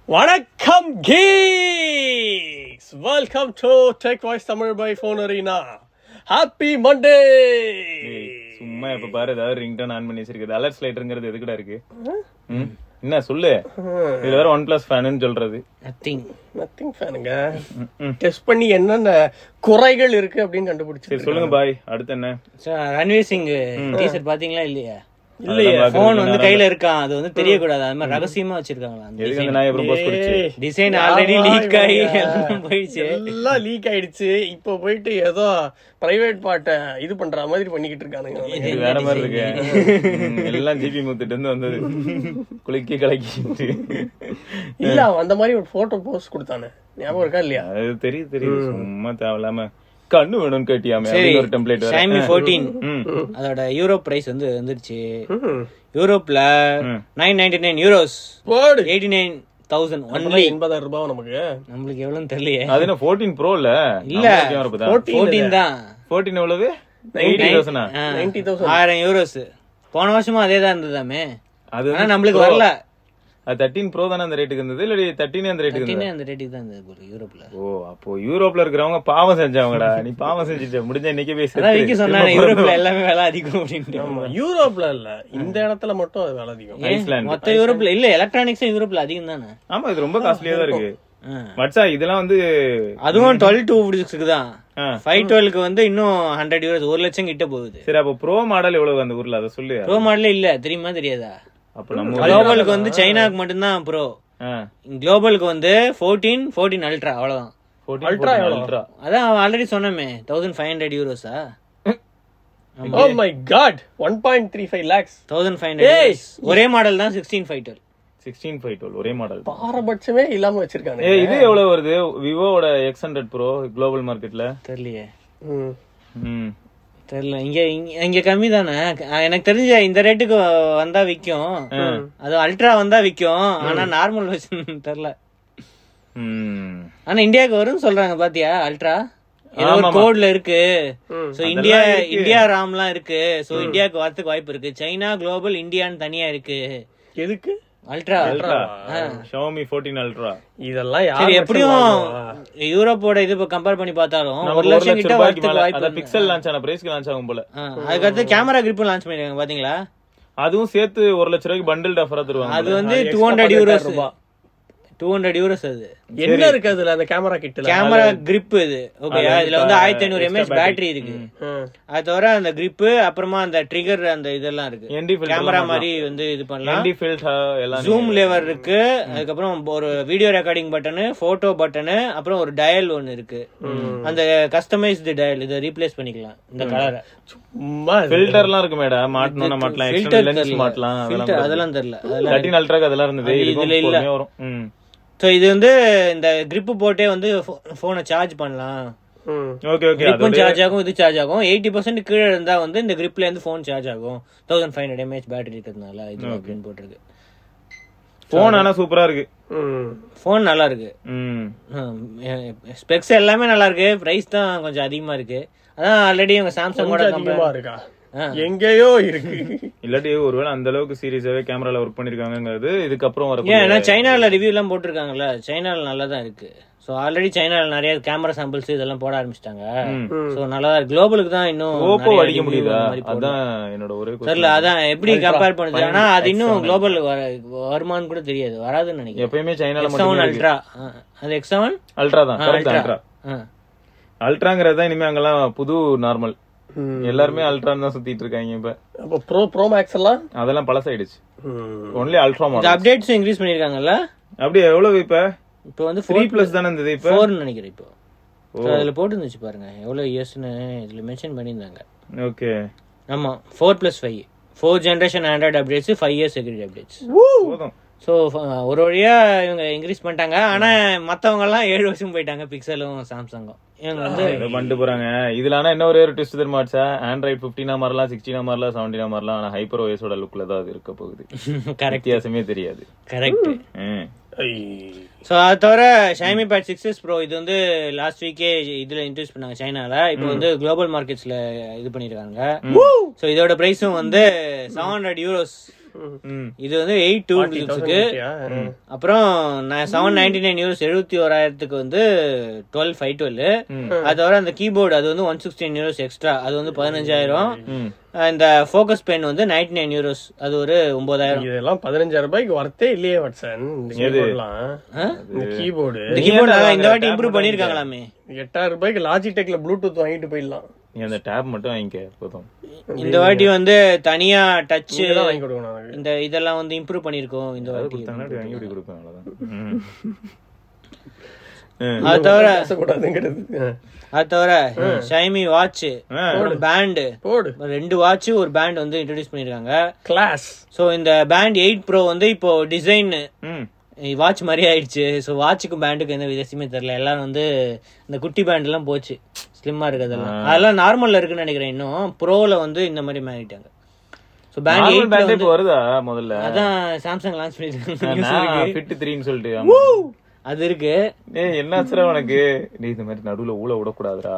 வணக்கம் geeks welcome to Tech Voice Tamil by Phone Arena happy Monday ஏய், சும்மா இப்ப பாரு ஏதாவது ரிங்டோன் ஆன் பண்ணி வச்சிருக்குது அலர்ட் ஸ்லைட்டருங்கிறது எதுக்குடா இருக்கு ம்? என்ன சொல்லு இதுல வேற ஒன் பிளஸ் ஃபேனு சொல்றது நத்திங் நத்திங் ஃபேனுங்க டெஸ்ட் பண்ணி என்னென்ன குறைகள் இருக்கு அப்படின்னு கண்டுபிடிச்சு சரி சொல்லுங்க பாய் அடுத்து என்ன ரன்வீர் சிங் டீசர்ட் பாத்தீங்களா இல்லையா இல்லையே அதெல்லாம் போன் பார்க்கறதுக்கு வந்து நேரம் கையில இருக்கான் அது வந்து தெரியக்கூடாது அது மாதிரி ரகசியமா வச்சிருக்காங்களா அந்த எதுக்கு அந்த நாய் அப்புறம் போஸ்ட் கொடுச்சு ஏய், டிசைன் ஆல்ரெடி ஆமா, லீக் ஆகி இவன் எல்லாம் போயிடுச்சு எல்லாம் லீக் ஆயிடுச்சு இப்போ போயிட்டு ஏதோ பிரைவேட் பார்ட்ட இது பண்ற மாதிரி பண்ணிக்கிட்டு இருக்கானுங்க இது வேற மாதிரி இருக்கு ம், எல்லாம் ஜிபி முத்துட்டு இருந்து வந்தது குளிக்கி கலக்கிட்டு இல்ல அவன் அந்த மாதிரி ஒரு போட்டோ போஸ்ட் கொடுத்தானே ஞாபகம் இருக்கா இல்லையா அது தெரியுது தெரியுது சும்மா தேவையில்லாம கண்ணு வேணும்னு கேட்டியாமே சரி அப்படின்னு ஒரு டெம்ப்ளேட் வேற ஷாமி ஃபோர்டீன் ம். அதோட யூரோப் பிரைஸ் வந்து வந்துருச்சு ம். யூரோப்ல நைன் நைன்டி நைன் யூரோஸ் போடு eighty nine thousand only only எண்பதாயிரம் ரூபாய் நமக்கு நம்மளுக்கு எவ்வளவுன்னு தெரியலையே அது என்ன ஃபோர்டீன் ப்ரோ இல்ல இல்ல. இல்ல ஃபோர்டீன் தான் ஃபோர்டீன் எவ்வளவு எயிட்டி தௌசண்டா ஆ, நைன்டி தௌசண்ட் ஆயிரம் யூரோஸ் போன வருஷமும் அதே தான் இருந்ததாமே அது ஆனா நம்மளுக்கு வரல அது தேர்ட்டீன் ப்ரோ தானே அந்த ரேட்டுக்கு இருந்தது இல்ல தேர்ட்டீனே அந்த ரேட்டுக்கு இருந்தது தின்னே அந்த ரேட்டுக்கு தான் இருந்தது போல யூரோப்ல ஓ அப்போ யூரோப்ல இருக்கிறவங்க பாவம் செஞ்சவங்கடா நீ பாவம் செஞ்சுட்ட முடிஞ்ச இன்னைக்கே போய் அதான் செத்துரு. விக்கி சொன்னானே யூரோப்ல எல்லாமே விலை அதிகம் அப்படின்ட்டு ஆமா யூரோப்ல இல்ல இந்த இடத்துல மட்டும் அது வேலை அதிகம் ஏன்? ஐஸ்லாந்து. மொத்த யூரோப்ல இல்ல எலக்ட்ரானிக்ஸ் யூரோப்ல அதிகம் தானே ஆமா இது ரொம்ப காஸ்ட்லியா தான் இருக்கு ஆ. மச்சா இதெல்லாம் வந்து அதுவும் டுவெல் டூ சிக்ஸ்க்கு தான் ஆ. ஃபைவ் டுவெல்க்கு வந்து இன்னும் ஹண்ட்ரட் யூரோஸ் ஒரு லட்சம் கிட்ட போகுது சரி அப்போ ப்ரோ மாடல் எவ்வளவு அந்த ஊர்ல அதை சொல்லு ப்ரோ மாடலே இல்ல தெரியுமா தெரியாதா அப்ப நம்ம ஊர்ல- குளோபலுக்கு வந்து சைனாக்கு மட்டும்தான் ப்ரோ ஆ, குளோபலுக்கு வந்து ஃபோர்டீன் ஃபோர்டீன் அல்ட்ரா அவ்வளவுதான் 14, Ultra 14 எவ்வளவு? Ultra. அதான் ஆல்ரெடி சொன்னமே தௌசண்ட் ஃபைவ் ஹண்ட்ரட் யூரோஸா oh my god one point three five lakhs thousand five hundred ஒரே மாடல் தான் sixteen five twelve 16 five twelve ஒரே மாடல் பாரபட்சமே இல்லாம வச்சிருக்காங்க ஏ இது எவ்வளவு வருது விவோவோட எக்ஸ் ஹண்ட்ரட் ப்ரோ குளோபல் மார்க்கெட்ல தெரியலையே ம். ம் தெரியல இங்க இங்க- இங்க கம்மி தானே எனக்கு தெரிஞ்ச இந்த ரேட்டுக்கு வந்தா விக்கும் அது அல்ட்ரா வந்தா விக்கும் ஆனா நார்மல் வெர்ஷன் தெரியல ம் ஆனா இந்தியாவுக்கு வரும்னு சொல்றாங்க பாத்தியா அல்ட்ரா ஏதோ ஒரு ஆமாமா. கோட்ல இருக்கு ம். சோ இந்தியா இந்தியா ராம்லாம் இருக்கு சோ இந்தியாவுக்கு வரதுக்கு வாய்ப்பு இருக்கு சைனா குளோபல் இந்தியான்னு தனியா இருக்கு எதுக்கு அல்ட்ரா அல்ட்ரா ஷாமி 14 அல்ட்ரா இதெல்லாம் சரி யார் எப்படியும் யூரோப்போட இது கம்பேர் பண்ணி பார்த்தாலும் நம்ம ஒரு ஒரு லட்சம் லட்சம் கிட்ட ரூபாய்க்கு வரதுக்கு மேல வாய்ப்பு அத இருக்கு. பிக்சல் லான்ச் ஆன பிரைஸ்க்கு லான்ச் ஆகும் போல ஆ, அதுக்கடுத்து கேமரா கிரிப்பும் லான்ச் பண்ணிருக்காங்க பாத்தீங்களா அதுவும் சேர்த்து ஒரு லட்சம் ரூபாய்க்கு பண்டில் ஆஃபரா தருவாங்க அது வந்து அது டூ extra ஹண்ட்ரட் பதினெட்டாயிரம் யூரோஸ் ரூபாய். டூ ஹண்ட்ரட் யூரோஸ் அது என்ன இருக்கு அதுல அந்த கேமரா கிட்டல கேமரா கிரிப் இது ஓகேயா இதுல வந்து ஆயிரத்தி ஐநூறு எம்ஏஹெச் பேட்டரி இருக்கு அது தவிர அந்த கிரிப் அப்புறமா அந்த ட்ரிகர் அந்த இதெல்லாம் இருக்கு என்டி ஃபில்டர் கேமரா மாதிரி வந்து இது பண்ணலாம் என்டி ஃபில்டர் எல்லாம் ஜூம் லேவர் இருக்கு அதுக்கப்புறம் ஒரு video recording button photo button அப்புறம் ஒரு டயல் ஒன்னு இருக்கு அந்த கஸ்டமைஸ்டு டயல் இதை ரீப்ளேஸ் பண்ணிக்கலாம் இந்த கலரை சும்மா ஃபில்டர்லாம் இருக்கு மேடம் மாட்டணும்னா மாட்டலாம் எக்ஸ்டர்னல் ஃபில்டர் லென்ஸ் மாட்டலாம் ஃபில்டர் அதெல்லாம் அதெல்லாம் தெரியல அதெல்லாம் தேர்ட்டின் அல்ட்ராக்கு அதெல்லாம் இருந்தது அது இதுக்கும் இதுல இல்ல. பொறுமையா வரும் ம் ஸோ இது வந்து இந்த grip போட்டே வந்து போனை சார்ஜ் பண்ணலாம் ம். ஓகே ஓகே கிரிப்பும் சார்ஜ் ஆகும் இது சார்ஜ் ஆகும் எயிட்டி பர்சன்ட் கீழே இருந்தா வந்து இந்த கிரிப்ல இருந்து ஃபோன் சார்ஜ் ஆகும் thousand five hundred mAh battery இருக்கிறதுனால இது அப்படின்னு போட்டிருக்கு போன் ஆனா சூப்பரா இருக்கு ம். ஃபோன் நல்லா இருக்கு ம் ஸ்பெக்ஸ் எல்லாமே நல்லா இருக்கு பிரைஸ் தான் கொஞ்சம் அதிகமா இருக்கு அதான் ஆல்ரெடி உங்க சாம்சங் கூட கொஞ்சம் அதிகமா இருக்கா எங்கேயோ இருக்கு இல்லாட்டி ஒருவேளை அந்த அளவுக்கு சீரியஸாவே கேமரால ஒர்க் பண்ணிருக்காங்கிறது இதுக்கப்புறம் வர ஏன் ஏன்னா சைனால ரிவ்யூ எல்லாம் போட்டிருக்காங்கல்ல சைனால நல்லா தான் இருக்கு ஸோ ஆல்ரெடி சைனால நிறைய கேமரா சாம்பிள்ஸ் இதெல்லாம் போட ஆரம்பிச்சிட்டாங்க ஸோ நல்லா தான் குளோபலுக்கு தான் இன்னும் ஓப்போ நிறைய அடிக்க review முடியுதா அந்த மாதிரி போடல. அதான் என்னோட ஒரே question. தெரியல அதான் எப்படி கம்பேர் பண்ணுது ஆனா அது இன்னும் குளோபல் வருமான்னு கூட தெரியாது வராதுன்னு நினைக்கிறேன் எப்பயுமே சைனால எக்ஸ் மட்டும் செவன் அல்ட்ரா அது எக்ஸ் செவன் அல்ட்ரா தான் correct தான், அல்ட்ரா அல்ட்ரா அல்ட்ராங்கிறது தான் இனிமே அங்கெல்லாம் புது நார்மல் ம். எல்லாருமே அல்ட்ரான்னு தான் சுத்திட்டு இருக்காங்க இப்ப அப்போ ப்ரோ ப்ரோ மேக்ஸ் எல்லாம் அதெல்லாம் பழசாயிடுச்சு ம். ஒன்லி அல்ட்ரா இந்த மாடல் அப்டேட்ஸும் இன்க்ரீஸ் பண்ணிருக்காங்கல்ல அப்படியே எவ்வளவு இப்ப இப்போ வந்து த்ரீ பிளஸ் தானே இருந்தது இப்ப ஃபோர்னு நினைக்கிறேன் இப்போ So, அதுல போட்டுருந்துச்சு பாருங்க எவ்வளவு இயர்ஸ்னு இதுல மென்ஷன் பண்ணியிருந்தாங்க ஓகே ஆமா four plus five four generation Android updates five years security updates போதும் ஸோ ஒரு வழியா இவங்க இன்க்ரீஸ் பண்ணிட்டாங்க ஆனா மத்தவங்க எல்லாம் ஏழு வருஷம் போயிட்டாங்க பிக்சலும் சாம்சங்கும் இவங்க வந்து ஏதோ பண்ணிட்டு போறாங்க இதுல ஆனா என்ன ஒரே ஒரு ட்விஸ்ட் தெரியுமா ஆண்ட்ராய்ட் பிப்டீனா மாறலாம் சிக்ஸ்டீனா மாறலாம் செவன்டீனா மாறலாம் ஆனா ஹைப்பர் ஓஎஸோட லுக்ல தான் அது இருக்க போகுது கரெக்ட் வித்தியாசமே தெரியாது கரெக்ட் ம். ஐ. ஸோ அது தவிர ஷைமி பேட் சிக்ஸஸ் ப்ரோ இது வந்து லாஸ்ட் வீக்கே இதுல இன்ட்ரடியூஸ் பண்ணாங்க சைனால இப்போ வந்து குளோபல் மார்க்கெட்ஸ்ல இது பண்ணிருக்காங்க ஸோ இதோட பிரைஸும் வந்து செவன் ஹண்ட்ரட் யூரோஸ் ம். இது வந்து எயிட் டூ லுக்ஸுக்கு அப்புறம் நான் செவன் நைன்டி நைன் யூரோஸ் எழுபத்தி ஓராயிரத்துக்கு வந்து டுவெல் ஃபைவ் டுவெல் அது தவிர அந்த கீபோர்டு அது வந்து ஒன் சிக்ஸ்டீன் யூரோஸ் எக்ஸ்ட்ரா அது வந்து பதினஞ்சாயிரம் ம். இந்த ஃபோக்கஸ் பென் வந்து நைன்டி நைன் யூரோஸ் அது ஒரு ஒன்பதாயிரம் இதெல்லாம் பதினஞ்சாயிரம் ரூபாய்க்கு ஒர்த்தே இல்லையே வாட்சன் இந்த கீபோர்ட்லாம் இந்த கீபோர்டு இந்த கீபோர்டு இந்த வாட்டி இம்ப்ரூவ் பண்ணிருக்காங்களாமே எட்டாயிரம் ரூபாய்க்கு லாஜிடெக்ல ப்ளூடூத் வாங்கிட்டு போயிடலாம் நீ அந்த டேப் மட்டும் வாங்கிக்க போதும் இந்த வாட்டி வந்து தனியா டச் இதெல்லாம் வாங்கி கொடுக்கணும் எனக்கு இந்த இதெல்லாம் வந்து இம்ப்ரூவ் பண்ணிருக்கோம் இந்த வாட்டி கொடுத்தாங்கன்னா அப்படி வாங்கி இப்படி கொடுப்பேன் அவ்வளவுதான் ம். ம். அது தவிர பேசக்கூடாதுங்கிறது அது தவிர ஷைமி வாட்ச் ஆ. ஒரு பேண்டு போடு ரெண்டு வாட்ச் ஒரு பேண்ட் வந்து இன்ட்ரடியூஸ் பண்ணிருக்காங்க கிளாஸ் சோ இந்த பேண்ட் எயிட் ப்ரோ வந்து இப்போ டிசைன் ம். வாட்ச் மாதிரி ஆயிடுச்சு ஸோ வாட்சுக்கும் பேண்டுக்கும் எந்த வித்தியாசமே தெரியல எல்லாரும் வந்து இந்த குட்டி பேண்ட் எல்லாம் போச்சு ஸ்லிம்மா இருக்கு அதெல்லாம் அதெல்லாம் நார்மல்ல இருக்குன்னு நினைக்கிறேன் இன்னும் ப்ரோல வந்து இந்த மாதிரி மாறிட்டாங்க ஸோ பேண்ட் நார்மல் எயிட் பேண்டே இப்போ வருதா முதல்ல அதான் சாம்சங் லான்ச் பண்ணிருக்காங்க நான் ஃபிட் த்ரீன்னு சொல்லிட்டு ஆமா. அது இருக்கு ஏய் என்னாச்சுடா உனக்கு நீ இந்த மாதிரி நடுவுல ஊழ விடக்கூடாதுடா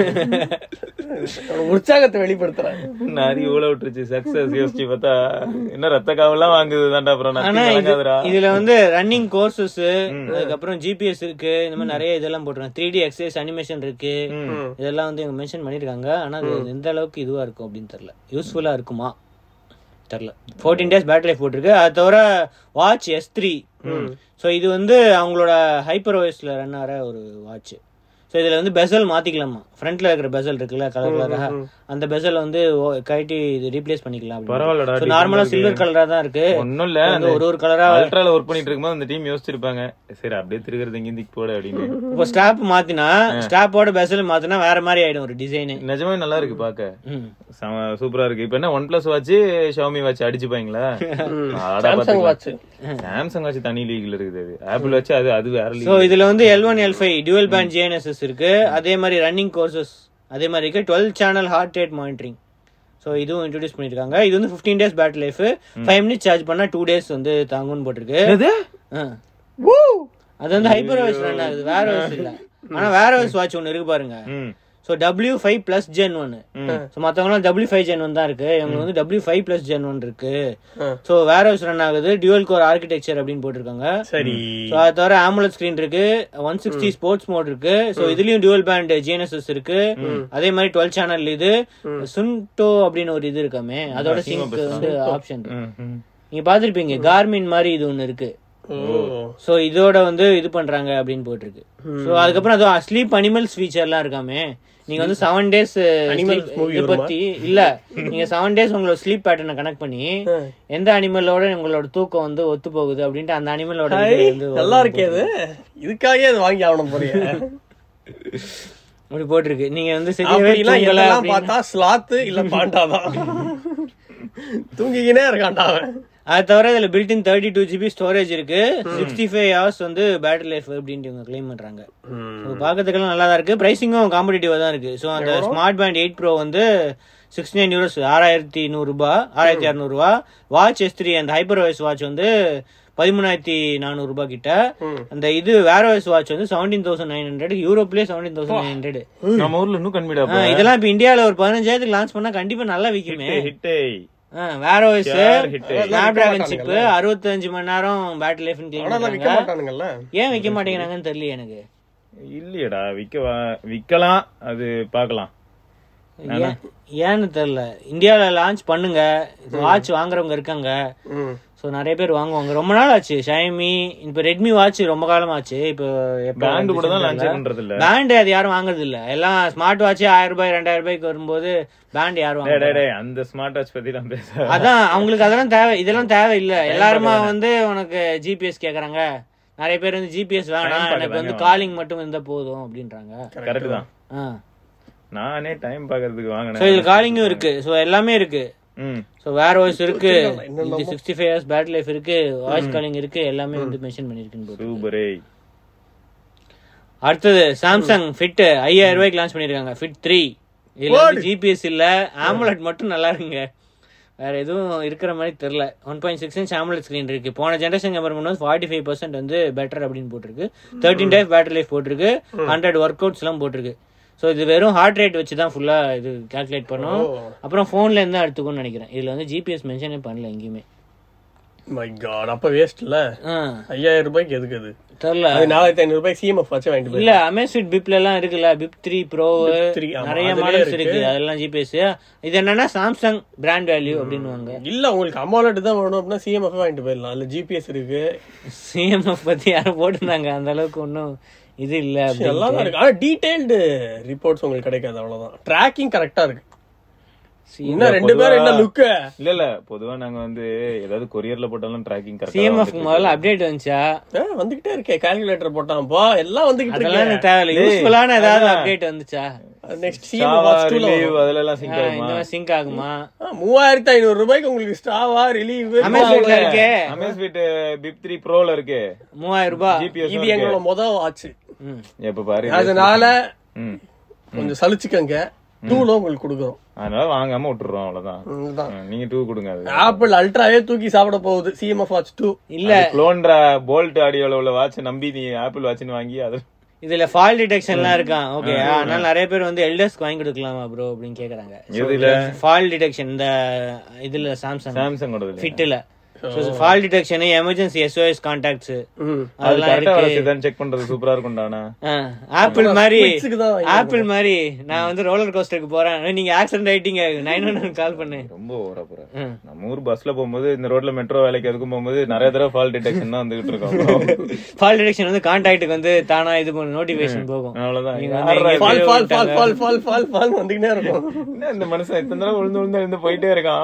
உற்சாகத்தை வெளிப்படுத்துறாங்க நாரி ஊழ விட்டுருச்சு சக்சஸ் யோசிச்சு பார்த்தா என்ன ரத்த காவெல்லாம் வாங்குது தாண்டா அப்புறம் ஆனா நான் இது- வழங்காதுடா இதுல வந்து ரன்னிங் கோர்சஸ் அதுக்கப்புறம் ஜிபிஎஸ் இருக்கு இந்த மாதிரி நிறைய இதெல்லாம் போட்டுருக்காங்க த்ரீ டி எக்ஸசைஸ் அனிமேஷன் இருக்கு இதெல்லாம் வந்து இவங்க மென்ஷன் பண்ணிருக்காங்க ஆனா அது எந்த அளவுக்கு இதுவா இருக்கும் அப்படின்னு தெரியல யூஸ்ஃபுல்லா இருக்குமா தெரியல ஃபோர்டீன் டேஸ் பேட்டரி லைஃப் போட்டிருக்கு அது தவிர வாட்ச் எஸ் த்ரீ ஸோ இது வந்து அவங்களோட ஹைப்பர் ஓஎஸ்ல ரன் ஆகிற ஒரு வாட்ச் ஸோ இதுல வந்து பெசல் மாத்திக்கலாமா ஃப்ரண்ட்ல இருக்கிற பெசல் இருக்குல்ல கலர் கலரா அந்த பெசல் வந்து ஓ- கழட்டி இது ரீப்ளேஸ் பண்ணிக்கலாம் பரவாயில்லடா, நார்மலா decent ஆ சில்வர் கலரா தான் இருக்கு ஒண்ணும் இல்ல வந்து ஒரு ஒரு கலரா அல்ட்ரால ஒர்க் பண்ணிட்டு இருக்கும்போது அந்த டீம் யோசிச்சிருப்பாங்க சரி அப்படியே திருகிறது எங்கேயும் திக்கு போட அப்படின்னு இப்போ ஸ்டாப் மாத்தினா ஸ்டாப்போட பெசல் மாத்தினா வேற மாதிரி ஆயிடும் ஒரு டிசைன் நிஜமே நல்லா இருக்கு பாக்க செம சூப்பரா இருக்கு இப்ப என்ன One Plus watch Xiaomi watch அடிச்சுப்பாங்களா சாம்சங் வாட்ச் சாம்சங் வாட்ச் தனி லீக்ல இருக்குது அது ஆப்பிள் வாட்ச் அது அது வேற சோ லீக் இதுல வந்து L one L five dual band GNSS இருக்கு அதே மாதிரி ரன்னிங் கோர்சஸ் அதே மாதிரி இருக்கு dual channel heart rate monitoring so இதுவும் இன்ட்ரடியூஸ் பண்ணிருக்காங்க இது வந்து fifteen days battery life five minutes charge பண்ணா டூ டேஸ் வந்து தாங்கும்னு போட்டிருக்கு ஆ. அது வந்து ஹைப்பர் வாய்ஸ் ரன் ஆகுது வேற வாய்ஸ் இல்ல ஆனா வேற வாய்ஸ் வாட்ச் ஒன்னு இருக்கு பாருங்க ம் so W five plus gen ஒன்னு ஸோ மற்றவங்களாம் டபிள்யூ ஃபைவ் ஜென் ஒன் தான் இருக்கு இவங்க வந்து W five plus gen one இருக்கு ஸோ வேற ஹவுஸ் ரன் ஆகுது டியூவல் கோர் ஆர்கிடெக்சர் அப்படின்னு போட்டிருக்காங்க சரி ஸோ அது தவிர ஆம்புலன்ஸ் ஸ்கிரீன் இருக்கு ஒன் சிக்ஸ்டி ஸ்போர்ட்ஸ் மோட் இருக்கு ஸோ இதுலயும் டியூவல் பேண்ட் ஜிஎன்எஸ்எஸ் இருக்கு அதே மாதிரி டுவெல் சேனல் இது சுன்டோ அப்படின்னு ஒரு இது இருக்காமே அதோட சிங்க் வந்து ஆப்ஷன் ம், ம். நீங்க பாத்திருப்பீங்க கார்மின் மாதிரி இது ஒன்னு இருக்கு ஓ சோ இதோட வந்து இது பண்றாங்க அப்படின்னு போட்டிருக்கு சோ அதுக்கப்புறம் அது ஸ்லீப் அனிமல்ஸ் ஃபீச்சர்லாம் இருக்காமே நீங்க வந்து செவன் டேஸ் Animals movie இதை பத்தி இல்ல நீங்க செவன் டேஸ் உங்களோட ஸ்லீப் பேட்டர்னை கனெக்ட் பண்ணி எந்த அனிமலோட உங்களோட தூக்கம் வந்து ஒத்து போகுது அப்படின்ட்டு அந்த அனிமலோட வந்து நல்லா இருக்கே அது இதுக்காகவே அது வாங்கி ஆகணும் போறிய அப்படி போட்டிருக்கு நீங்க வந்து சரியாவே அப்படிலாம் தூங்கல எல்லாம் அப்படின்னு- பார்த்தா ஸ்லாத்து இல்ல பாண்டாதான் தூங்கிக்கினே இருக்கான்டா அவன் அது தவிர இதுல built in thirty two GB storage இருக்கு சிக்ஸ்டி ஃபைவ் ஹவர்ஸ் வந்து பேட்டரி லைஃப் அப்படின்ட்டு இவங்க கிளைம் பண்றாங்க So, பாக்கிறதுக்கெல்லாம் நல்லா தான் இருக்கு பிரைசிங்கும் காம்படிட்டிவா தான் இருக்கு ஸோ அந்த ஸ்மார்ட் பேண்ட் எயிட் ப்ரோ வந்து சிக்ஸ்டி நைன் யூரோஸ் ஆறாயிரத்தி நூறுரூபா ஆறாயிரத்தி இரநூறுபா வாட்ச் எஸ் த்ரீ அந்த ஹைப்பர் வாய்ஸ் வாட்ச் வந்து பதிமூணாயிரத்தி நானூறு ரூபாய் கிட்ட அந்த இது வேற வாய்ஸ் வாட்ச் வந்து செவன்டீன் தௌசண்ட் நைன் ஹண்ட்ரட் யூரோப்லயே செவன்டீன் தௌசண்ட் நைன் ஹண்ட்ரட் நம்ம ஊர்ல இன்னும் கண்மீடா இதெல்லாம் இப்ப இந்தியால ஒரு பதினஞ்சாயிரத்துக்கு லான்ச் பண்ணா கண்டிப்பா நல்லா விக்குமே ஹிட்டே ஆ, வேற voice Sure hit. Snapdragon chip அறுபத்தஞ்சு மணி நேரம் பேட்டரி லைஃப் ஆனா நான் விற்க மாட்டானுங்கல்ல ஏன் வைக்க மாட்டேங்கிறாங்கன்னு தெரியல எனக்கு இல்லையடா விக்க விக்கலாம் அது பார்க்கலாம் ஏன் ஏன்னு தெரியல இந்தியால லான்ச் பண்ணுங்க வாட்ச் வாங்குறவங்க இருக்காங்க ம். சோ நிறைய பேர் வாங்குவாங்க ரொம்ப நாள் ஆச்சு ஷைமி இப்ப ரெட்மி வாட்ச் ரொம்ப காலம் ஆச்சு இப்போ பேண்ட் கூட தான் லான்ச் பண்றது இல்ல பேண்ட் அது யாரும் வாங்குறது இல்ல எல்லாம் ஸ்மார்ட் வாட்ச் ஆயிரம் ரூபாய் ரெண்டாயிரம் ரூபாய்க்கு வரும்போது பேண்ட் யாரும் டேய், வாங்க டேய், டேய், அந்த ஸ்மார்ட் வாட்ச் பத்தி நான் பேச அதான் அவங்களுக்கு அதெல்லாம் தேவை இதெல்லாம் தேவை இல்ல எல்லாருமா வந்து உனக்கு ஜிபிஎஸ் கேக்குறாங்க நிறைய பேர் வந்து ஜிபிஎஸ் வேணாம் பார்க்க எனக்கு வந்து தானே காலிங் மட்டும் இருந்தா போதும் அப்படின்றாங்க கரெக்ட் தான் ஆ நானே டைம் பாக்குறதுக்கு சோ வாங்கினேன் இதுல காலிங்கும் இருக்கு சோ எல்லாமே இருக்கு ம் சோ வேற வாய்ஸ் இருக்கு இது sixty five hours battery life இருக்கு வாய்ஸ் காலிங் இருக்கு எல்லாமே வந்து மென்ஷன் பண்ணிருக்குன்னு போட்டு சூப்பரே அடுத்தது சாம்சங் ஃபிட் ஐயாயிரம் ரூபாய்க்கு லான்ச் பண்ணிருக்காங்க ஃபிட் த்ரீ இதுல வந்து ஜிபிஎஸ் இல்ல ஆமுலட் மட்டும் நல்லா இருக்குங்க வேற எதுவும் இருக்கிற மாதிரி தெரியல one point six inch AMOLED screen இருக்கு போன ஜென்ரேஷன் கம்பேர் பண்ணும்போது ஃபார்ட்டி ஃபைவ் பர்சன்ட் வந்து பெட்டர் அப்படின்னு போட்டிருக்கு தேர்ட்டின் டேஸ் பேட்டரி லைஃப் போட்டிருக்கு ஹண்ட்ரட் ஒர்க் அவுட்ஸ் எல்லாம் போட்டிருக்கு ஸோ இது வெறும் ஹார்ட் ரேட் வச்சு தான் ஃபுல்லா இது கால்குலேட் பண்ணும் அப்புறம் ஃபோன்ல இருந்து தான் எடுத்துக்கும்னு நினைக்கிறேன் இதுல வந்து ஜிபிஎஸ் மென்ஷனே பண்ணல எங்கேயுமே மை காட் அப்ப வேஸ்ட்ல ஆ, ஐயாயிரம் ரூபாய்க்கு எதுக்கு அது தெரியல அது நாலாயிரத்தி ஐநூறு ரூபாய்க்கு சிஎம்எஃப் வச்சு வாங்கிட்டு போய் இல்ல அமேஸ்விட் பிப்ல எல்லாம் இருக்குல்ல பிப் த்ரீ ப்ரோ 3, ஆமா, நிறைய அதுலயே மாடல்ஸ் இருக்கு. இருக்கு அதெல்லாம் ஜிபிஎஸ் இது என்னன்னா சாம்சங் பிராண்ட் வேல்யூ அப்படின்னுவாங்க இல்ல உங்களுக்கு அமௌலட் தான் வேணும் அப்படின்னா சிஎம்எஃப் வாங்கிட்டு போயிடலாம் அதுல ஜிபிஎஸ் இருக்கு சிஎம்எஃப் பத்தி யாரும் போட்டிருந்தாங்க அந்த அளவுக்கு ஒன்றும் இது இல்ல அப்படி எல்லாம் தான் இருக்கு ஆனா டீடைல்டு ரிப்போர்ட்ஸ் உங்களுக்கு கிடைக்காது அவ்வளவுதான் ட்ராக்கிங் கரெக்டா இருக்கு இன்னும் ரெண்டு பேரும் என்ன லுக்கு இல்ல இல்ல பொதுவா நாங்க வந்து ஏதாவது கொரியர்ல போட்டாலும் ட்ராக்கிங் சிஎம்எஃப் கரெக்டா முதல்ல அப்டேட் வந்துச்சா வந்துகிட்டே இருக்கே கால்குலேட்டர் போட்டான்ப்பா எல்லாம் வந்துகிட்டு அதெல்லாம் இருக்கு எனக்கு தேவையில்ல யூஸ்ஃபுல்லான ஏதாவது அப்டேட் வந்துச்சா நெக்ஸ்ட் சிஎம் வாட்ச் டூல ரிலீவ் அதுல எல்லாம் சிங்க் ஆ, ஆகுமா இந்த மாதிரி சிங்க் ஆகுமா மூவாயிரத்தி ஐநூறு ரூபாய்க்கு உங்களுக்கு ஸ்டாவா ரிலீவ் அமேசான்ல இருக்கே அமேஸ்வீட் பிப் த்ரீ ப்ரோல இருக்கு மூவாயிரம் ரூபாய் ஜிபிஎஸ் இது எங்களோட மொதல் வாட்ச் ம். எப்ப பாரு அதனால ம். கொஞ்சம் சலிச்சுக்கங்க டூல உங்களுக்கு கொடுக்குறோம் அதனால வாங்காம விட்டுறோம் அவ்வளவுதான் இதுதான் ஆ, நீங்க டூ கொடுங்க அது ஆப்பிள் அல்ட்ராவே தூக்கி சாப்பிட போகுது சிஎம்எஃப் வாட்ச் டூ இல்ல குளோன்ரா போல்ட் ஆடியோல உள்ள வாட்ச் நம்பி நீ ஆப்பிள் வாட்ச்னு வாங்கி அது இதுல ஃபால் டிடெக்ஷன்லாம் இருக்கான் ஓகே அதனால நிறைய பேர் வந்து எல்டர்ஸ்க்கு வாங்கி கொடுக்கலாமா ப்ரோ அப்படின்னு கேக்குறாங்க எதுல ஃபால் டிடெக்ஷன் இந்த இதுல சாம்சங் சாம்சங்கோட ஃபிட்ல fall detection emergency SOS contacts ம் அது அதெல்லாம் கரெக்டா வர இருக்கு செய்தான்னு செக் பண்றது சூப்பரா இருக்கும்டானா ஆப்பிள் மாதிரி Switch-க்கு தான் வாங்கி ஆப்பிள் மாதிரி நான் வந்து ரோலர் கோஸ்டருக்கு போறேன் நீங்க ஆக்சிடென்ட் ஆயிட்டீங்க நைன் ஒன் கால் பண்ணு ரொம்ப ஓவரா போற ம். நம்ம ஊர் பஸ்ல போகும்போது இந்த ரோட்ல மெட்ரோ வேலைக்கு அதுக்கும் போகும்போது நிறைய தடவை ஃபால் டிடெக்ஷன் தான் வந்துகிட்டு இருக்கோம் ஃபால் டிடெக்ஷன் வந்து கான்டாக்டுக்கு வந்து தானா இது பண்ண நோட்டிபிகேஷன் போகும் அவ்வளவுதான் நீங்க யார்ரா வந்து இது? Fall fall fall fall fall fall fall வந்துகிட்டே இருக்கும் என்ன இந்த மனுஷன் இத்தனை தடவை விழுந்து விழுந்து இருந்து போயிட்டே இருக்கான்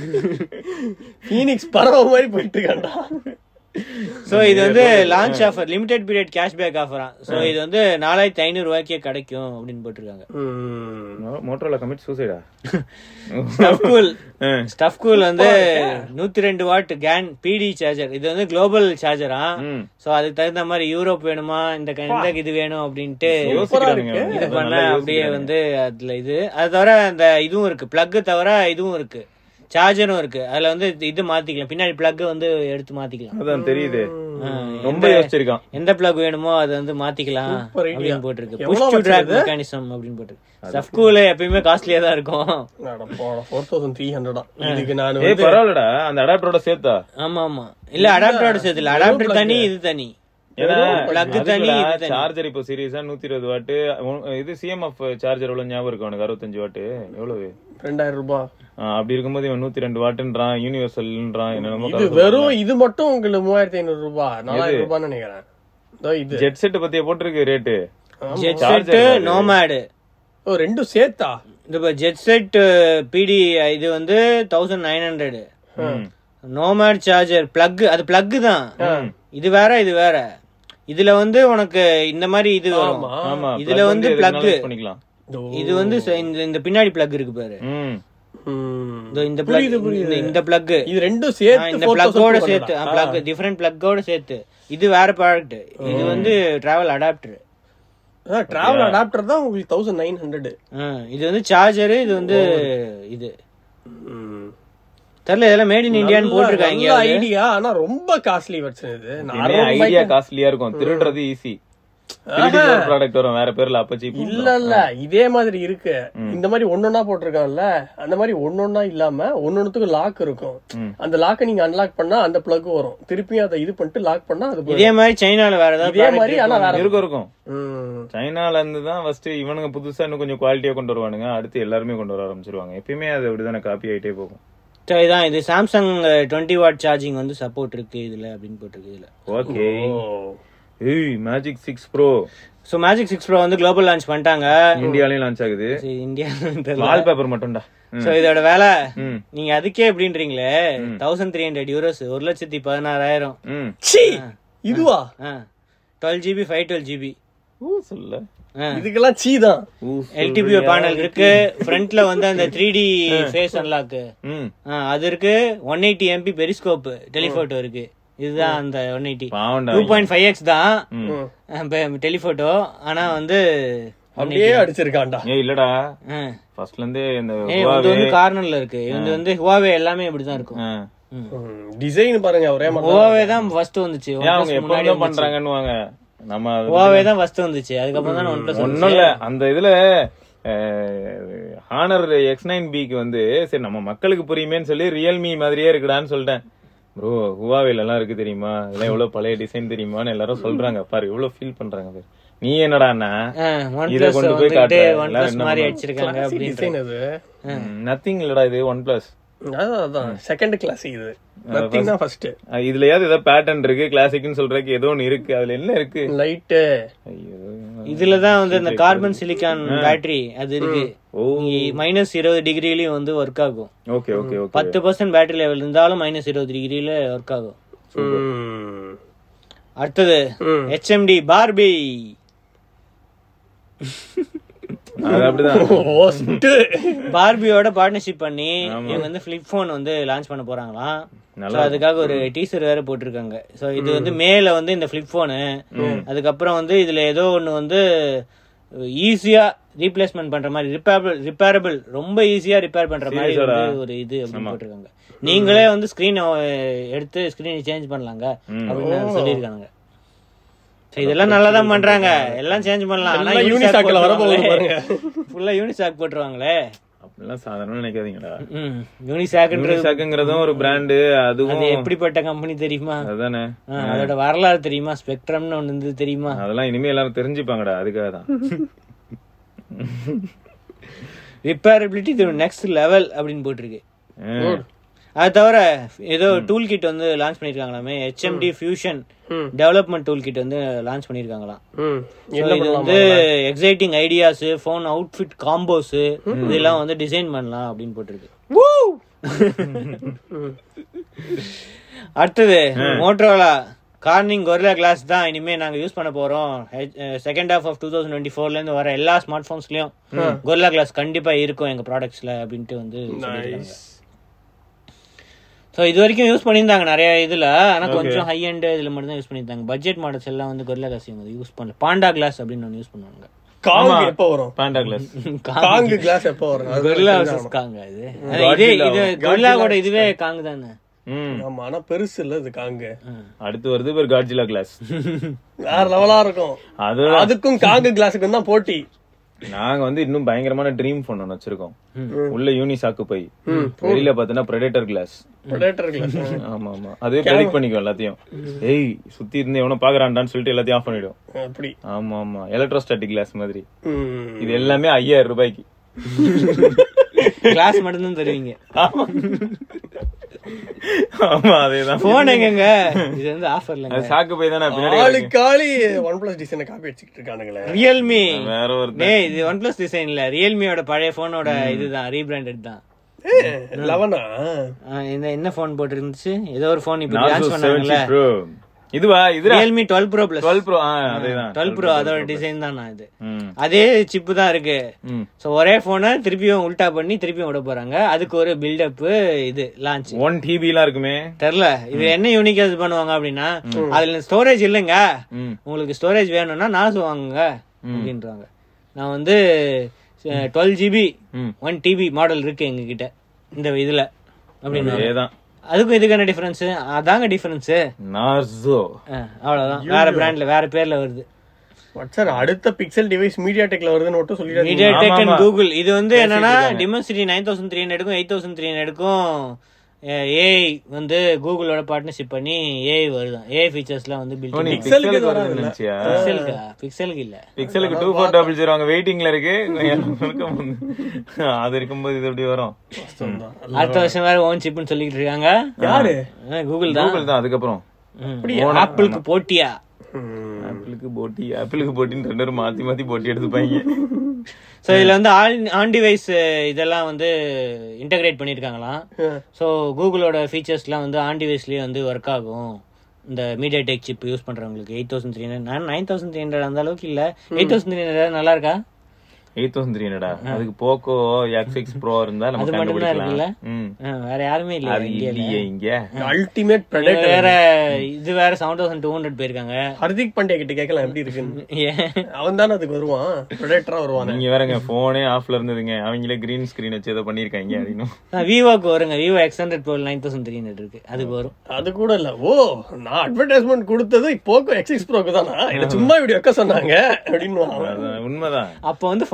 ஃபீனிக்ஸ் பறவை மாதிரி போயிட்டு இருக்காண்டா சோ இது வந்து launch offer limited period cashback ஆஃபரா சோ இது வந்து நாலாயிரத்தி ஐநூறு ரூபாய்க்கே கிடைக்கும் அப்படின்னு போட்டிருக்காங்க மோட்டரோல கமிட் சூசைடா ஸ்டஃப் கூல் ஸ்டஃப் கூல் வந்து நூத்தி ரெண்டு வாட் கேன் பிடி சார்ஜர் இது வந்து குளோபல் சார்ஜரா ம். சோ அதுக்கு தகுந்த மாதிரி யூரோப் வேணுமா இந்த க- இந்த இது வேணும் அப்படின்ட்டு யோசிக்கிறானுங்க இது அவங்க. பண்ண நல்லா அப்படியே யோசிக்கிறாங்க. வந்து அதுல இது அது தவிர அந்த இதுவும் இருக்கு பிளக் தவிர இதுவும் இருக்கு சார்ஜரும் இருக்கு அதுல வந்து இது மாத்திக்கலாம் பின்னாடி பிளக் வந்து எடுத்து மாத்திக்கலாம் அதான் தெரியுது ஆ, ரொம்ப யோசிச்சிருக்கான் எந்த பிளக் வேணுமோ அது வந்து மாத்திக்கலாம் Super idea. அப்படின்னு போட்டிருக்கு எவ்வளவு புஷ் டு ட்ராக் வச்சிருக்குது? மெக்கானிசம் அப்படின்னு போட்டிருக்கு ஸ்டஃப் கூல் எப்பயுமே காஸ்ட்லியா தான் இருக்கும் ஃபோர் தௌசண்ட் த்ரீ ஹண்ட்ரடா இதுக்கு நான் ஏய் வந்து பரவாயில்லடா அந்த அடாப்டரோட சேர்த்தா ஆமா ஆமா இல்ல அடாப்டரோட சேர்த்து இல்ல அடாப்டர் தனி இது தனி ஏன்னா plug தனி, இது தனி. சார்ஜர் இப்போ சீரியஸா நூத்தி இருபது வாட்டு இது சிஎம்எஃப் சார்ஜர் எவ்வளவு ஞாபகம் இருக்கு அவனுக்கு அறுபத்தஞ்சு வாட்டு எவ்வளவு ரெண்டாயிரம் ரூபாய் ஆ, அப்படி இருக்கும்போது இவன் நூத்தி ரெண்டு வாட்டுன்றான் யூனிவர்சல்ன்றான் என்னென்னமோ இது வெறும் இது மட்டும் உங்களுக்கு மூவாயிரத்தி ஐநூறு ரூபாய் நாலாயிரம் ரூபாய்னு நினைக்கிறேன் இதோ இது ஜெட் செட் பத்தியே போட்டிருக்கு ரேட்டு ஜெட் செட் நோமேடு ஓ ரெண்டும் சேர்த்தா இது ஜெட் செட் பிடி இது வந்து thousand nine hundred nomad charger plug அது பிளக் தான் இது வேற இது வேற இதுல வந்து உனக்கு இந்த மாதிரி இது வரும் ஆமா ஆமா இதுல plug வந்து எதுனாலும் plug. use பண்ணிக்கலாம் இதோ. இது வந்து ச- இந்த இந்த பின்னாடி பிளக் இருக்கு பாரு ம் ம். இதோ இந்த பிளக் புரியுது, புரியுது. இந்த பிளக் இது ரெண்டும் சேர்த்து இந்த 4200 பிளக்கோட பண்ணடா. சேர்த்து பிளக் டிஃபரெண்ட் பிளக்கோட சேர்த்து இது வேற ப்ராடக்ட் இது வந்து டிராவல் அடாப்டர் ஆ, டிராவல் அடாப்டர் தான் உங்களுக்கு தௌசண்ட் நைன் ஹண்ட்ரட் இது வந்து சார்ஜர் இது வந்து இது தெரியல இதெல்லாம் மேட் இன் இந்தியான்னு போட்டிருக்காங்க ஐடியா ஆனா ரொம்ப காஸ்ட்லி வெர்ஷன் இது ஐடியா காஸ்ட்லியா இருக்கும் திருடுறது ஈஸி ப்ராடக்ட் வரும் வேற பேர்ல அப்ப cheap இல்ல இல்ல இதே மாதிரி இருக்கு இந்த மாதிரி ஒன்னொன்னா போட்டிருக்கான்ல அந்த மாதிரி ஒன்னொன்னா இல்லாம ஒன்னொன்னுத்துக்கு லாக் இருக்கும் அந்த லாக்கை நீங்க அன்லாக் பண்ணா அந்த பிளக் வரும் திருப்பியும் அதை இது பண்ணிட்டு லாக் பண்ணா அது போயிடும். இதே மாதிரி சைனால வேற ஏதாவது இதே product மாதிரி ஆனா வேற இருக்கும் இருக்கும் ம். சைனால இருந்து தான் ஃபர்ஸ்ட் இவனுங்க புதுசா இன்னும் கொஞ்சம் குவாலிட்டியா கொண்டு வருவானுங்க அடுத்து எல்லாருமே கொண்டு வர ஆரம்பிச்சிருவாங்க எப்பயுமே அது அப்படிதானே காப்பி ஆயிட்டே போகும் சரி, இதான் இது சாம்சங் டுவெண்ட்டி வாட் சார்ஜிங் வந்து சப்போர்ட் இருக்கு இதுல அப்படின்னு போட்டிருக்கு இதுல ஓகே ஓ. ஏய் magic six pro so magic six pro வந்து குளோபல் லான்ச் பண்ணிட்டாங்க இந்தியாலயும் லான்ச் ஆகுது சரி, இந்தியா தெரியல வால்பேப்பர் மட்டும்டா ம். சோ இதோட வேலை ம். நீங்க அதுக்கே எப்படின்றீங்களே தௌசண்ட் த்ரீ ஹண்ட்ரட் யூரோஸ் ஒரு லட்சத்தி பதினாறாயிரம் ம் சீ இதுவா twelve GB five twelve GB ஊ சொல்ல இதுக்கெல்லாம் சீ தான் ஊ எல்டிபிஓ பேனல் இருக்கு ஃப்ரண்ட்ல வந்து அந்த த்ரீ டி ஃபேஸ் அன்லாக் ம் அது இருக்கு one eighty MP periscope telephoto இருக்கு இதுதான் அந்த ஒன் எயிட்டி பாவண்டா டூ பாயிண்ட் ஃபைவ் எக்ஸ் தான் டெலிஃபோட்டோ ஆனா வந்து அப்படியே அடிச்சிருக்கான்டா ஏய் இல்லடா ஆ. ஃபர்ஸ்ட்ல இருந்தே இந்த ஏய், இது வந்து கார்னர்ல இருக்கு இது வந்து ஹுவாவே எல்லாமே இப்படிதான் இருக்கும் ஆ. டிசைன் பாருங்க ஒரே மாதிரி ஹுவாவே தான் ஃபர்ஸ்ட் வந்துச்சு ஏன் அவங்க எப்ப இருந்தா பண்றாங்கன்னு வாங்க நம்ம அது- ஹுவாவே தான் ஃபர்ஸ்ட் வந்துச்சு அதுக்கப்புறம் தான் ஒன் பிளஸ் ஒண்ணும் இல்ல அந்த இதுல ஹானர் எக்ஸ் நைன் பிக்கு வந்து சரி நம்ம மக்களுக்கு புரியுமேன்னு சொல்லி ரியல்மி மாதிரியே இருக்குடான்னு சொல்லிட்டேன் ப்ரோ ஹுவாவேல எல்லாம் இருக்கு தெரியுமா இதெல்லாம் எவ்வளவு பழைய டிசைன் தெரியுமான்னு எல்லாரும் சொல்றாங்க பாரு எவ்வளவு ஃபீல் பண்றாங்க பாரு நீ என்னடான்னா ஒன் இத பிளஸ் கொண்டு போய் வந்துட்டு காட்டுற. ஒன் எல்லாரும் பிளஸ் என்ன மாதிரி பண்ணுவாங்க? அடிச்சிருக்காங்க அப்படின்ற டிசைன் அது நத்திங் இல்லடா இது ஒன் பிளஸ் அதான் அதான் செகண்ட் கிளாஸ் இது நத்திங் தான் ஃபர்ஸ்ட் இதுலயாவது ஏதோ பேட்டர்ன் இருக்கு கிளாசிக்னு சொல்றதுக்கு ஏதோ ஒண்ணு இருக்கு அதுல என்ன இருக்கு லைட்டு ஐயோ இதுலதான் வந்து இந்த கார்பன் சிலிக்கான் பேட்டரி அது இருக்கு ஓ மைனஸ் இருபது டிகிரிலயும் வந்து ஒர்க் ஆகும் ஓகே ஓகே ஓகே பத்து பர்சன்ட் பேட்டரி லெவல் இருந்தாலும் மைனஸ் இருபது டிகிரில ஒர்க் ஆகும் அடுத்தது ம். ஹெச்எம்டி பார்பி அது அப்படிதான் ஓஸ்ட் பார்பியோட பார்ட்னர்ஷிப் பண்ணி இவங்க வந்து ஃபிளிப் போன் வந்து லான்ச் பண்ண போறாங்களாம் நல்லா So, அதுக்காக ஒரு டீசர் வேற போட்டிருக்காங்க சோ இது வந்து மேல வந்து இந்த ஃபிளிப் போனு அதுக்கப்புறம் வந்து இதுல ஏதோ ஒண்ணு வந்து ஈஸியா ரீப்ளேஸ்மெண்ட் பண்ற மாதிரி ரிப்பேரபிள் ரிப்பேரபிள் ரொம்ப ஈஸியா ரிப்பேர் பண்ற மாதிரி Serious-ஆடா? வந்து ஒரு இது அப்படின்னு போட்டிருக்காங்க நீங்களே வந்து ஸ்கிரீன் எடுத்து ஸ்கிரீன் சேஞ்ச் பண்ணலாங்க அப்படின்னு சொல்லியிருக்காங்க So, இதெல்லாம் நல்லா தான் பண்றாங்க எல்லாம் சேஞ்ச் பண்ணலாம் ஆனா எல்லாம் unisac-ல வரப்போகுது பாருங்க. ஃபுல்லா யூனிசாக் போட்டுருவாங்களே அப்படிலாம் சாதாரணமா நினைக்காதீங்கடா ம் யூனிசாக்ன்றது யூனிசாக்குங்கிறதும் ஒரு பிராண்டு அதுவும் அது எப்படிப்பட்ட கம்பெனி தெரியுமா அதுதானே ஆ, அதோட வரலாறு தெரியுமா ஸ்பெக்ட்ரம்னு ஒண்ணு இருந்தது தெரியுமா அதெல்லாம் இனிமே எல்லாரும் தெரிஞ்சுப்பாங்கடா அதுக்காக தான் ரிப்பேரபிலிட்டி நெக்ஸ்ட் லெவல் அப்படின்னு போட்டிருக்கு ஆ. அது தவிர ஏதோ டூல் கிட் வந்து லான்ச் பண்ணிருக்காங்களாமே ஹெச்எம்டி ஃபியூஷன் ம். டெவலப்மெண்ட் டூல் கிட் வந்து லான்ச் பண்ணிருக்காங்களாம் ம் So, என்ன இது வந்து exciting ideas phone outfit combos இதெல்லாம் வந்து டிசைன் பண்ணலாம் அப்படின்னு போட்டிருக்கு அடுத்தது மோட்டரோலா கார்னிங் கொரில்லா கிளாஸ் தான் இனிமே நாங்க யூஸ் பண்ண போறோம் second half of two thousand twenty ஃபோர்ல இருந்து வர எல்லா ஸ்மார்ட் போன்ஸ்லயும் கொரில்லா கிளாஸ் கண்டிப்பா இருக்கும் எங்க ப்ராடக்ட்ஸ்ல அப்படின்ட்டு வந்து சொல்லியிருக்காங்க ஸோ இது வரைக்கும் யூஸ் பண்ணியிருந்தாங்க நிறைய இதுல ஆனா கொஞ்சம் ஹை அண்ட் இதுல மட்டும் தான் யூஸ் பண்ணியிருந்தாங்க பட்ஜெட் மாடல்ஸ் எல்லாம் வந்து கொரில்லா கிளாஸ் இவங்க யூஸ் பண்ணல பாண்டா கிளாஸ் அப்படின்னு ஒன்று யூஸ் பண்ணுவாங்க காங் எப்போ வரும் பாண்டா கிளாஸ் காங் கிளாஸ் எப்போ வரும் அது கொரில்லா வர்சஸ் காங்க இது அது இதே இது கொரில்லாவோட இதுவே காங் தானே ம் ஆமா ஆனா பெருசு இல்ல இது காங்கு அடுத்து வருது பேர் காட்ஜிலா கிளாஸ் வேற லெவலா இருக்கும் அது அதுக்கும் காங்கு கிளாஸுக்கு தான் போட்டி நாங்க வந்து இன்னும் பயங்கரமான ட்ரீம் ஃபோன் ஒன்று வச்சிருக்கோம் உள்ள யூனி சாக்கு பை வெளியில பாத்தீங்கன்னா பிரெடேட்டர் கிளாஸ் ப்ரொடேட்டர் கிளாஸ் ஆமா ஆமா அதுவே ப்ரெடிக்ட் பண்ணிக்கும் எல்லாத்தையும் ஏய் சுத்தி இருந்து எவனோ பாக்குறான்டான்னு சொல்லிட்டு எல்லாத்தையும் ஆஃப் பண்ணிடும் அப்படி ஆமா ஆமா எலக்ட்ரோஸ்டாட்டிக் கிளாஸ் மாதிரி ம். இது எல்லாமே ஐயாயிரம் ரூபாய்க்கு கிளாஸ் மட்டும் தான் தருவீங்க ஆமா அதேதான் போன் எங்கங்க இது வந்து ஆஃபர்ல அது சாக்கு பை தானே பின்னாடி ஆளுக்கு ஆளி ஒன் பிளஸ் டிசைனை காப்பி அடிச்சுக்கிட்டு இருக்கானுங்களே ரியல்மி வேற ஒரு டேய் இது ஒன் பிளஸ் டிசைன் இல்ல ரியல்மியோட பழைய போனோட இதுதான் ரீபிராண்டட் தான் லெவனா ஆ, இந்த என்ன போன் போட்டு இருந்துச்சு ஏதோ ஒரு போன் இப்ப லான்ச் பண்ணாங்கல்ல ப்ரோ இதுவா இதுடா Realme twelve pro plus 12 pro அதேதான் டுவெல் ப்ரோ அதோட டிசைன் தான் நான் இது ம் அதே சிப்பு தான் இருக்கு ம் சோ ஒரே போனை திருப்பியும் உல்டா பண்ணி திருப்பியும் விட போறாங்க அதுக்கு ஒரு பில்டப் இது லான்ச் ஒன் டிபிலாம் இருக்குமே தெரியல இது என்ன யூனிக் இது பண்ணுவாங்க அப்படின்னா அதுல ஸ்டோரேஜ் இல்லைங்க ம் உங்களுக்கு ஸ்டோரேஜ் வேணும்னா நாசு வாங்குங்க அப்படின்றாங்க நான் வந்து டுவெல் ஜிபி ம். ஒன் டிபி மாடல் இருக்கு எங்க கிட்ட இந்த இதுல அப்படின்னு அதேதான் அதுக்கும் இதுக்கான டிஃபரன்ஸ் அதாங்க டிஃபரன்ஸ் நார்சோ அவ்வளவுதான் வேற பிராண்ட்ல வேற பேர்ல வருது சார் அடுத்த பிக்சல் டிவைஸ் மீடியா டெக்ல வருதுன்னு மட்டும் சொல்லிடாதீங்க மீடியா டெக் ஆமா, அண்ட் ஆமா. கூகுள் இது வந்து என்னன்னா டிமென்சிட்டி நைன் தௌசண்ட் த்ரீ ஹண்ட்ரடுக்கும் எயிட் தௌசண்ட் த்ரீ ஹண்ட்ரடுக்கும் ஏஐ வந்து கூகுளோட பார்ட்னர்ஷிப் பண்ணி ஏஐ வருதான் ஏஐ ஃபீச்சர்ஸ்லாம் வந்து பில்ட் நீ பண்ணி பிக்சலுக்கு வருதுன்னு நினைச்சியா பிக்சலுக்கு பிக்சலுக்கு இல்ல பிக்சலுக்கு டூ ஃபோர் டபுள் ஜீரோ அங்க வெயிட்டிங்ல இருக்கு அது இருக்கும்போது இது எப்படி வரும் அடுத்த வருஷம் வேற ஓன் சிப்னு சொல்லிட்டு இருக்காங்க யாரு கூகுள் தான் கூகுள் தான் அதுக்கப்புறம் ஆப்பிளுக்கு போட்டியா ஆப்பிளுக்கு போட்டி ஆப்பிளுக்கு போட்டின்னு ரெண்டு பேரும் மாத்தி மாத்தி போட்டி எடுத்துப்பாங்க சோ இதுல வந்து ஆன் ஆன் டிவைஸ் இதெல்லாம் வந்து இன்டகிரேட் பண்ணிருக்காங்களாம் சோ கூகுளோட ஃபீச்சர்ஸ்லாம் வந்து ஆன் டிவைஸ்லயே வந்து ஒர்க் ஆகும் இந்த மீடியா டெக் சிப் யூஸ் பண்றவங்களுக்கு எயிட் தௌசண்ட் த்ரீ ஹண்ட்ரட் நான் நைன் தௌசண்ட் த்ரீ ஹண்ட்ரட் அந்த அளவுக்கு இல்ல எயிட் தௌசண்ட் த்ரீ ஹண்ட்ரட் நல்லா இருக்கா எயிட் தௌசண்ட் த்ரீ ஹண்ட்ரடா அதுக்கு போக்கோ எக்ஸ் சிக்ஸ் ப்ரோ இருந்தா நம்ம அது மட்டும்தான் இருக்குல்ல கண்டுபிடிக்கலாம் ம். ஆ, வேற யாருமே இல்ல அது இல்லையே இங்க அல்டிமேட் ப்ரெடேட்டர் வேற இது வேற செவன் தௌசண்ட் டூ ஹண்ட்ரட் போயிருக்காங்க ஹர்திக் பாண்டியா கிட்ட கேட்கலாம் எப்படி இருக்குன்னு ஏன்? அவன் தானே அதுக்கு வருவான் ப்ரெடேட்டரா வருவான் நீங்க வேறங்க போனே ஆஃப்ல இருந்ததுங்க அவங்களே கிரீன் ஸ்கிரீன் வச்சு ஏதோ பண்ணிருக்காங்க அப்படின்னு ஆ, விவோக்கு வருங்க Vivo X hundred pro nine thousand three hundred இருக்கு அதுக்கு வரும் அது கூட இல்ல ஓ நான் அட்வர்டைஸ்மெண்ட் கொடுத்தது போக்கோ எக்ஸிக்ஸ் ப்ரோக்கு தானா இல்ல சும்மா இப்படி வைக்க சொன்னாங்க அப்படின்னு அவன். அதான் உண்மைதான் அப்போ வந்து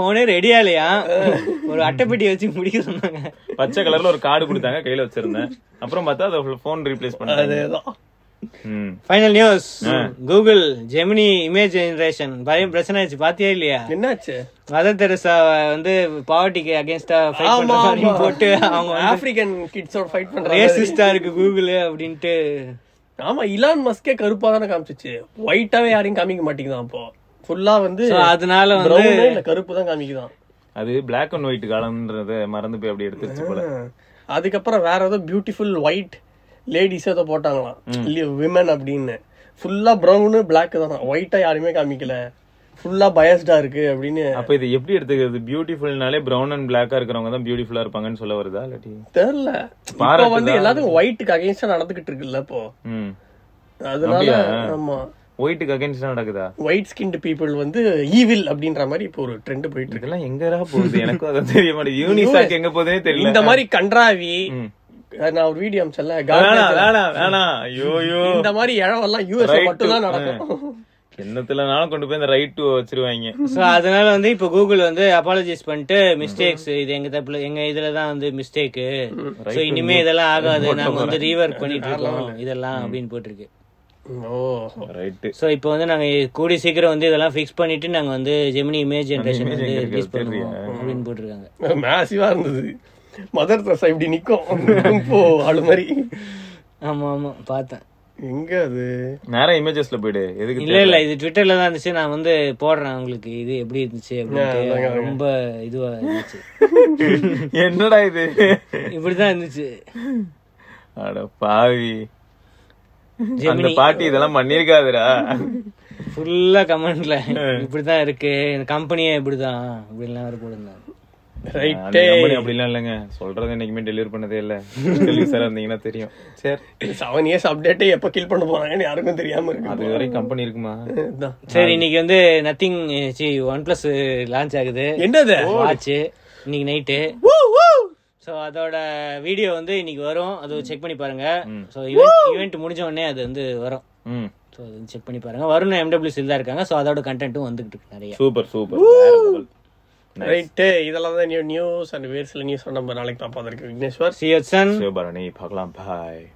போனே ரெடியா இல்லையா ஒரு அட்டைப்பெட்டி வச்சு முடிக்க சொன்னாங்க பச்சை கலர்ல ஒரு கார்டு கொடுத்தாங்க கையில வச்சிருந்தேன் அப்புறம் பார்த்தா அதை போன் ரீப்ளேஸ் பண்ணாங்க அதேதான் ம். Final news Google Gemini image generation பயம் பிரச்சனை ஆச்சு பாத்தியா இல்லையா என்னாச்சு மதர் தெரசா வந்து பாவர்ட்டிக்கு அகேன்ஸ்டா ஃபைட் ஆமா, பண்ற மாதிரி ஆமா. போட்டு அவங்க ஆப்பிரிக்கன் கிட்ஸோட ஃபைட் பண்றாங்க ரேசிஸ்டா இருக்கு கூகுள் அப்படின்ட்டு ஆமா இலான் மஸ்கே கருப்பா தானே காமிச்சிச்சு ஒயிட்டாவே யாரையும் காமிக்க மாட்டேங்குதான் அப்போ ஃபுல்லா வந்து So, அதனால வந்து பிரவுன் இல்ல கருப்பு தான் காமிக்குதான் அது பிளாக் அண்ட் ஒயிட் காலம்ன்றத மறந்து போய் அப்படி எடுத்துருச்சு போல அதுக்கப்புறம் வேற ஏதோ பியூட்டிஃபுல் ஒயிட் லேடிஸ் ஏதோ போட்டாங்களாம் விமன் அப்படின்னு ஃபுல்லா ப்ரௌனு பிளாக் தானா ஒயிட்டா யாருமே காமிக்கல ஃபுல்லா பயஸ்டா இருக்கு அப்படின்னு அப்ப இது எப்படி எடுத்துக்கிறது பியூட்டிஃபுல்னாலே பிரவுன் அண்ட் பிளாக்கா இருக்கிறவங்க தான் பியூட்டிஃபுல்லா இருப்பாங்கன்னு சொல்ல வருதா இல்லாட்டி தெரியல இப்போ பாராட்டுதான். வந்து எல்லாத்துக்கும் ஒயிட்டுக்கு அகைன்ஸ்டா நடந்துகிட்டு இருக்குல்ல இப்போ ம் அதனால ஆமா ஒயிட்டுக்கு அகைன்ஸ்டா நடக்குதா ஒயிட் ஸ்கின்டு பீப்புள் வந்து ஈவில் அப்படின்ற மாதிரி இப்போ ஒரு ட்ரெண்ட் போயிட்டு இருக்கு இதெல்லாம் எங்கடா போகுது எனக்கும் அதான் தெரிய மாட்டேங்குது யூனிசாக் எங்க போகுதுன்னே தெரியல இந்த மாதிரி கன்றாவி ம். நான் ஒரு வீடியோ அமிச்சல வேணாம் வேணாம் வேணாம் ஐயோ ஐயோ இந்த மாதிரி இழவெல்லாம் யூஎஸ் Right மட்டும் தான் to- நடக்கும் என்னத்துலனாலும் கொண்டு போய் இந்த ரைட் டு வச்சிருவாங்க சோ அதனால வந்து இப்ப கூகுள் வந்து அப்பாலஜைஸ் பண்ணிட்டு மிஸ்டேக்ஸ் இது எங்க தப்புல எங்க இதுல தான் வந்து மிஸ்டேக் சோ இனிமே இதெல்லாம் ஆகாது நாங்க வந்து ரீவர்க் பண்ணிட்டு இருக்கோம் இதெல்லாம் அப்படின்னு போட்டிருக்கு ஓ ரைட்டு சோ இப்போ வந்து நாங்க கூடி சீக்கிரம் வந்து இதெல்லாம் ஃபிக்ஸ் பண்ணிட்டு நாங்க வந்து ஜெமினி இமேஜ் ஜெனரேஷன் image வந்து எங்க இருக்கு ரிலீஸ் அது பண்ணுவோம் அப்படின்னு போட்டிருக்காங்க மேசிவா இருந்தது மதர் தெரசா இப்படி நிக்கும் போ ஆளு மாதிரி ஆமா ஆமா பார்த்தேன் எங்க அது நேரா இமேஜஸ்ல போயிடு எதுக்கு இல்ல இல்ல இது ட்விட்டர்ல தான் இருந்துச்சு நான் வந்து போடுறேன் உங்களுக்கு இது எப்படி இருந்துச்சு அப்படின்ட்டு ரொம்ப இதுவா இருந்துச்சு என்னடா இது இப்படிதான் இருந்துச்சு அட பாவி அந்த ஜெமினி பாட்டி இதெல்லாம் பண்ணிருக்காதுடா ஃபுல்லா கமெண்ட்ல இப்படிதான் இருக்கு இந்த கம்பெனியே இப்படிதான் இப்படிலாம் வேற போடுங்க ரைட் அந்த company அப்படிலாம் இல்லைங்க சொல்றது என்னைக்குமே டெலிவரி பண்ணதே இல்ல சார் இருந்தீங்கன்னா தெரியும் சரி செவன் இயர்ஸ் அப்டேட்டே எப்ப கில் பண்ண போறாங்கன்னு யாருக்கும் தெரியாம இருக்கு அது வரைக்கும் கம்பெனி இருக்குமா இதுதான். சரி இன்னைக்கு வந்து Nothing C one plus launch ஆகுது என்னது வாட்ச் இன்னைக்கு நைட்டு சோ அதோட வீடியோ வந்து இன்னைக்கு வரும் அது செக் பண்ணி பாருங்க சோ ஈவென்ட் ஈவென்ட் முடிஞ்ச உடனே அது வந்து வரும் ம் ஸோ அது செக் பண்ணி பாருங்க வருண் எம்டபிள்யூ தான் இருக்காங்க ஸோ அதோட கண்டென்ட்டும் வந்துகிட்டு இருக்கு நிறைய சூப்பர் சூப்பர் ரைட் இதெல்லாம் தான் நியூஸ் அண்ட் வேறு சில நியூஸ் நம்ம நாளைக்கு பார்ப்போம் அதற்கு விக்னேஸ்வர் சியோசன் சிவபரணி பார்க்கலாம் பாய்